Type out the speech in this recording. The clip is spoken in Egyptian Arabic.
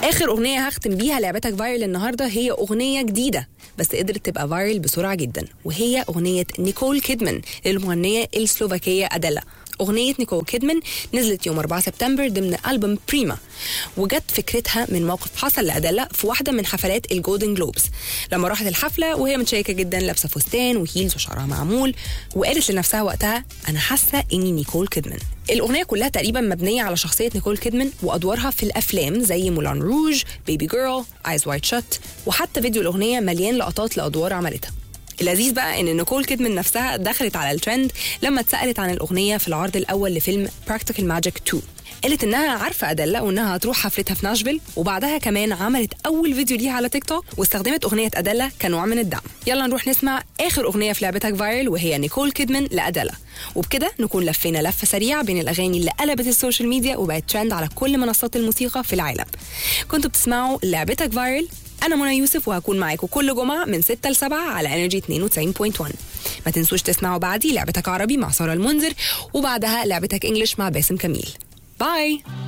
اخر اغنيه هختم بيها لعبتك فايرل النهارده هي اغنيه جديده بس قدرت تبقى فايرل بسرعه جدا وهي اغنيه نيكول كيدمان للمغنيه السلوفاكيه اديلا أغنية نيكول كيدمان نزلت يوم 4 سبتمبر ضمن ألبوم بريما وجت فكرتها من موقف حصل لأديلا في واحدة من حفلات الجولدن جلوبز لما راحت الحفلة وهي متشيكة جدا لابسة فستان وهيلز وشعرها معمول وقالت لنفسها وقتها أنا حاسة إني نيكول كيدمان الأغنية كلها تقريبا مبنية على شخصية نيكول كيدمان وأدوارها في الأفلام زي مولان روج بيبي جيرل ايز وايت شات وحتى فيديو الأغنية مليان لقطات لأدوار عملتها اللذيذ بقى ان نيكول كيدمان نفسها دخلت على الترند لما اتسالت عن الاغنيه في العرض الاول لفيلم براكتيكال ماجيك 2 قالت انها عارفه ادله وانها هتروح حفلتها في ناشفيل وبعدها كمان عملت اول فيديو ليها على تيك توك واستخدمت اغنيه ادله كنوع من الدعم يلا نروح نسمع اخر اغنيه في لعبتك فايرل وهي نيكول كيدمان لادله وبكده نكون لفينا لفه سريعه بين الاغاني اللي قلبت السوشيال ميديا وبقت ترند على كل منصات الموسيقى في العالم كنتوا بتسمعوا لعبتك فايرل أنا منى يوسف وهكون معاكم كل جمعة من 6 ل 7 على انرجي 92.1 ما تنسوش تسمعوا بعدي لعبتك عربي مع سارة المنذر وبعدها لعبتك انجلش مع باسم كميل باي